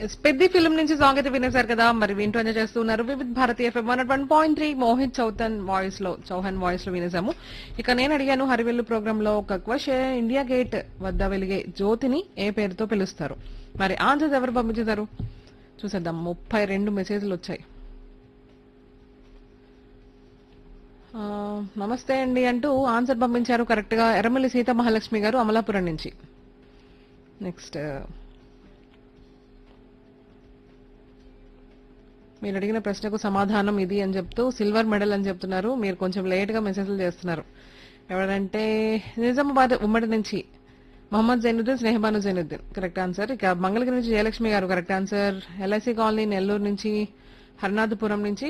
yes, Peddi film నుంచి song అయితే వినేశారు కదా మరి వింటూ ఎంజాయ్ చేస్తున్నారు Vividh Bharati FM one one point three Mohit చౌతన్ వాయిస్ లో చౌహాన్ వాయిస్ లో వినేసాము ఇక నేను అడిగాను హరివెల్లు ప్రోగ్రామ్ లో ఒక క్వశ్చన్ ఇండియా గేట్ వద్ద వెలిగే జ్యోతిని ఏ పేరుతో పిలుస్తారు మరి ఆన్సర్స్ ఎవరు పంపించేశారు చూసేద్దాం ముప్పై రెండు మెసేజ్లు వచ్చాయి ఆ, నమస్తే అండి అంటూ ఆన్సర్ పంపించారు కరెక్ట్ గా ఎర్రమల్లి సీత మహాలక్ష్మి గారు అమలాపురం నుంచి నెక్స్ట్ మీరు అడిగిన ప్రశ్నకు సమాధానం ఇది అని చెప్తూ సిల్వర్ మెడల్ అని చెప్తున్నారు మీరు కొంచెం లేట్ గా మెసేజ్లు చేస్తున్నారు ఎవరంటే నిజామాబాద్ ఉమ్మడి నుంచి మొహమ్మద్ జైనుద్దీన్ స్నేహబాను జైనుద్దీన్ కరెక్ట్ ఆన్సర్ ఇక మంగళగిరి నుంచి Jayalakshmi garu correct answer LIC colony Nellore నుంచి హర్నాథపురం నుంచి